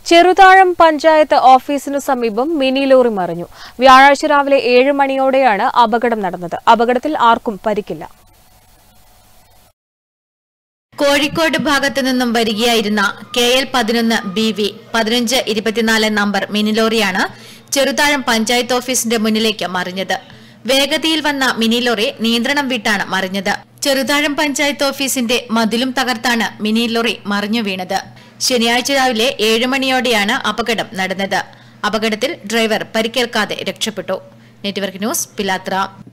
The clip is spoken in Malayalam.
ചെറുതാഴം പഞ്ചായത്ത് ഓഫീസിനു സമീപം മിനി ലോറി മറിഞ്ഞു വ്യാഴാഴ്ച രാവിലെ ഏഴ് മണിയോടെയാണ് അപകടം നടന്നത് അപകടത്തിൽ ആർക്കും പരിക്കില്ല കോഴിക്കോട് ഭാഗത്തു നിന്നും വരികയായിരുന്ന കെ എൽ പതിനൊന്ന് ബി വി പതിനഞ്ച് ഇരുപത്തിനാല് നമ്പർ മിനി ലോറിയാണ് ചെറുതാഴം പഞ്ചായത്ത് ഓഫീസിന്റെ മുന്നിലേക്ക് മറിഞ്ഞത് വേഗതയിൽ വന്ന മിനി ലോറി നിയന്ത്രണം വിട്ടാണ് മറിഞ്ഞത് ചെറുതാഴം പഞ്ചായത്ത് ഓഫീസിന്റെ മതിലും തകർത്താണ് മിനി ലോറി മറിഞ്ഞു വീണത് ശനിയാഴ്ച രാവിലെ ഏഴ് മണിയോടെയാണ് അപകടം നടന്നത് അപകടത്തിൽ ഡ്രൈവർ പരിക്കേൽക്കാതെ രക്ഷപ്പെട്ടു നെറ്റ്വർക്ക് ന്യൂസ് പിലാത്ര